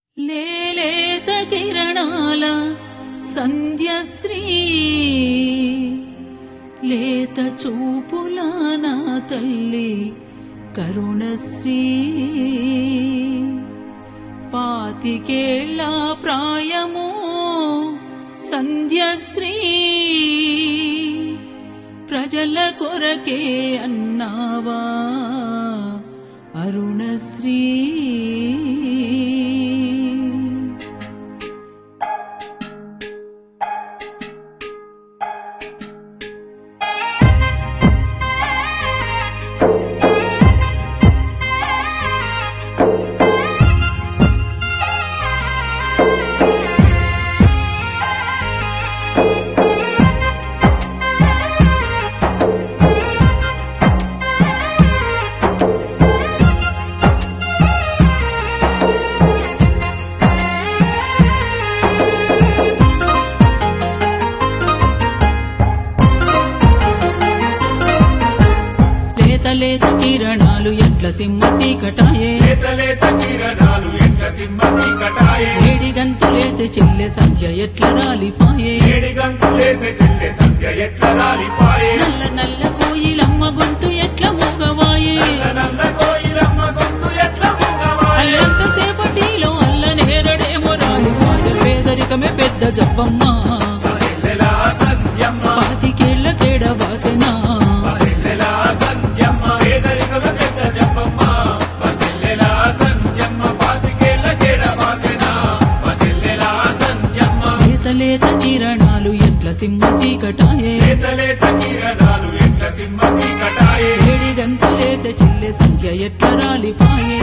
లేలేత కిరణాల సంధ్యశ్రీ లేత చూపుల నా తల్లి కరుణశ్రీ పాతికేళ్ల ప్రాయము సంధ్యశ్రీ ప్రజల కొరకే అన్నావా అరుణశ్రీ లేత లేత కిరణాలు ఎట్ల సింహ సీకటాయే లేత లేత కిరణాలు ఎట్ల సింహ చీకటాయే ఏడి గంతులేసే చెల్లె సంధ్య ఎట్ల రాలిపాయే ఏడి గంతులేసే చెల్లె సంధ్య ఎట్ల రాలిపాయే నల్ల నల్ల కోయిలమ్మ గొంతు ఎట్ల మూగవాయే నల్ల నల్ల కోయిలమ్మ గొంతు ఎట్ల మూగవాయే అల్లంత సేపటిలో అల్ల నేరడేమో రాలిపాయ పేదరికమే పెద్ద జబ్బమ్మ మా చెల్లెలా సంధ్యమ్మ పాతికేళ్ల కేడ వాసెనా మా చెల్లెలా సంధ్యమ్మ పేదరికమ పెద్ద జపమ్మ మా చెల్లెలా సంధ్యమ్మ పాతికేళ్ల కేడ వాసెన మా చెల్లెలా సంధ్యమ్మ లేత లేత కిరణాలు ఎట్ల సింహ సీకటాయే లేత లేత కిరణాలు ఎట్ల సింహ చీకటాయే ఏడి గంతులేసే చెల్లె సంధ్య ఎట్ల రాలిపాయే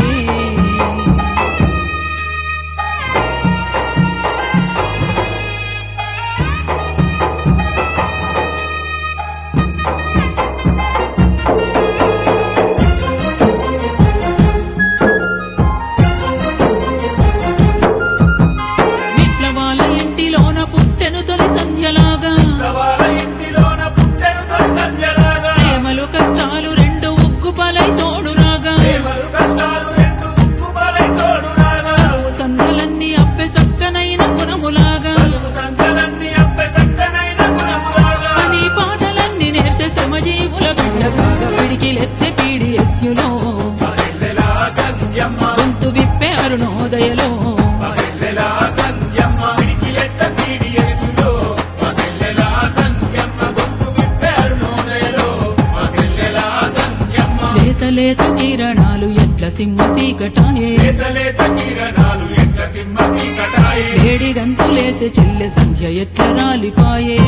విప్లవాల ఇంటిలోన పుట్టెను తొలి సంధ్యలాగా వాళ్ళ ఇంటిలోన పుట్టెను తొలి సంధ్యలాగా ప్రేమలు కష్టాలు రెండు ఉగ్గు పలై తోడు రాగా ప్రేమలు కష్టాలు రెండు ఉప్పు పాలై తోడు రాగా చదువు సందలన్నీ అబ్బె సక్కనైన గుణములాగా చదువు సంతలన్నీ అబ్బె సక్కనైన గుణములాగా అని పాటలన్నీ నేర్సే శ్రమజీవుల బిడ్డ కాగా పిడికిలెత్తే పీడిఎస్యులో మా చెల్లెలా సంధ్యమ్మ గొంతు విప్పే అరుణోదయలో మా చెల్లెలా సంధ్యమ్మ పిడికిలెత్త పీడియస్సులో మా చెల్లెలా సంధ్యమ్మ గొంతు విప్పే అరుణోదయలో మా చెల్లెలా సంధ్యమ్మ లేత లేత కిరణాలు ఎట్ల సింహ సీకటాయే లేత లేత కిరణాలు ఎట్ల సింహ చీకటాయే ఏడి గంతులేసే చెల్లె సంధ్య ఎట్ల రాలిపాయే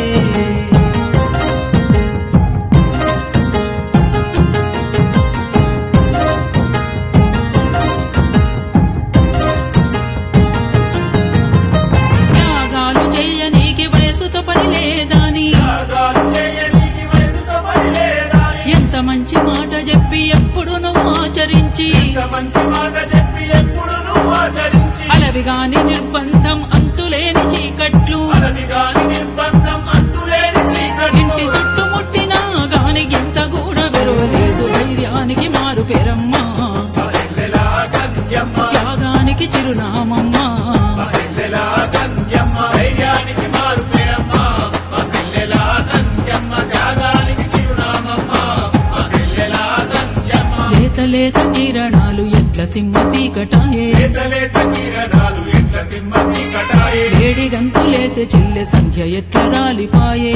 త్యాగాలు చెయ్యనీకి వయసుతో పని లేదాని త్యాగాలు చేయనీకి వయసుతో పని లేదాని ఎంత మంచి మాట చెప్పి ఎప్పుడు నువ్వు ఆచరించి ఇంత మంచి మాట చెప్పి ఎప్పుడు నువ్వు ఆచరించి అలవిగాని నిర్బంధం అంతులేని చీకట్లు అలవి గాని నిర్బంధం అంతులేని చీకటి ఇంటి చుట్టుముట్టినా గాని గింత కూడా వెరవలేదు ధైర్యానికి మారు పేరమ్మా మా చెల్లెలా సంధ్యమ్మ త్యాగానికి చిరునామమ్మ మా చెల్లెలా సంధ్యమ్మ ధైర్యానికి మారు పేరమ్మ మా చెల్లెలా సంధ్యమ్మ త్యాగానికి చిరునామమ్మ మా చెల్లెలా సంధ్యమ్మ లేత లేత కిరణాలు ఎట్ల సింహ సీకటాయే లేత లేత కిరణాలు ఎట్ల సింహ చీకటాయే ఏడి గంతులేసే చెల్లె సంధ్య ఎట్ల రాలిపాయే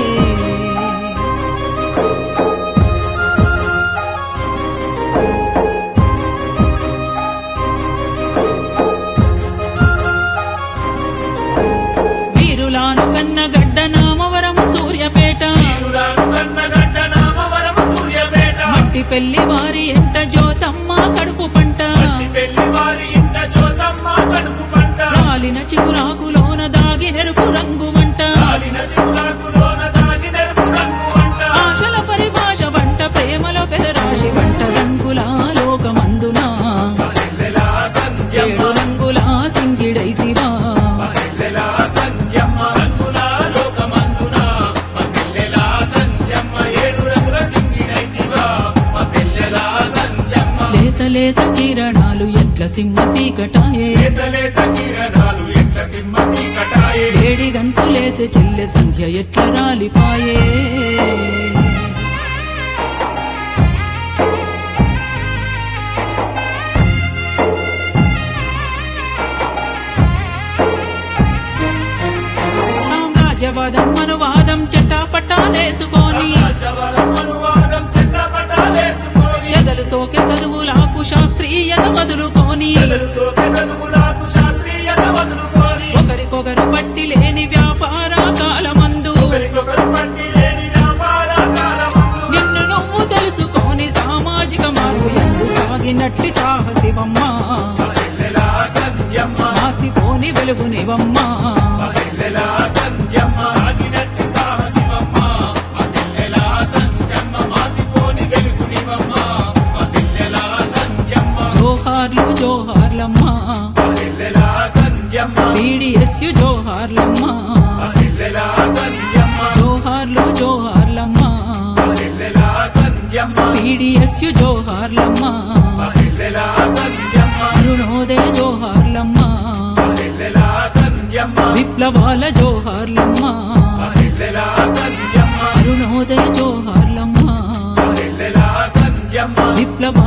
వీరులాను కన్న గడ్డ నామవరము సూర్యపేట వీరులాను కన్నగడ్డ నామవరము సూర్యపేట మట్టి పెళ్లి వారి ఎంట జ్యోతమ్మ కడుపు పంట మట్టి పెళ్లి వారి ఇంట జ్యోతమ్మ కడుపు పంట రాలిన చిగురాకులోన దాగి నెరుపు రంగు వంట కాలిన చిగురాకులోన దాగి నెరుపు రంగు వంట ఆశల పరిభాష వంట ప్రేమలో పెదరాశి వంట రంగుల లోకమందున మా చెల్లెలా సంధ్యమ్మ ఏడు రంగుల సింగిడైతివా మా చెల్లెలా సంధ్యమ్మ రంగుల లోకమందున మా చెల్లెలా సంధ్యమ్మ ఏడు రంగుల సింగిడైతివా మా చెల్లెలా సంధ్యమ్మ లేత లేత కిరణాలు ఎట్ల సింహ చీకటాయే లేత కిరణాలు ఎట్ల సింహ సీకటాయే వేడి గంతులేసే చెల్లె సంధ్య ఎట్ల రాలిపాయే సామ్రాజ్యవాదం అనువాదం చెట్టాపట్టాలేసుకొని రాజవరం అనువాదం చిన్నపటాలేసుకొని చెదలు సోకె చదువులాకు శాస్త్రీయత వదులుకొని చెదలు సోకె చదువులకు శాస్త్రీయత వదులుకొని ఒకరికొకరు పట్టి లేని వ్యాపార కాలమందు ఒకరికొకరు పట్టి లేని వ్యాపార కాలమందు నిన్ను నువ్వు తెలుసుకొని సామాజిక మార్పు ఎందు సాగినట్టి సాహసివమ్మ చెల్లెలా సంధ్యమ్మ మాసిపోని వెలుగునివమ్మ చెల్లెలా సంధ్యమ్మ సాగినట్టి సాహసివమ్మ చెల్లెలా సంధ్యమ్మ మాసిపోని వెలుగునివమ్మ చెల్లెలా సంధ్యమ్మ జోహార్లు జోహార్లమ్మ చెల్లెలా సంధ్యమ్మ పీడిఎస్యు జోహార్లమ్మ చెల్లెలా సంధ్యమ్మ జోహార్లు జోహార్లమ్మ చెల్లెలా సంధ్యమ్మ పీడిఎస్యు జోహార్లమ్మ చెల్లెలా సంధ్యమ్మ అరుణోదయ జోహార్లమ్మ చెల్లెలా సంధ్యమ్మ విప్లవాల జోహార్లమ్మ చెల్లెలా సంధ్యమ్మ అరుణోదయ జోహార్లమ్మ చెల్లెలా సంధ్యమ్మ విప్లవ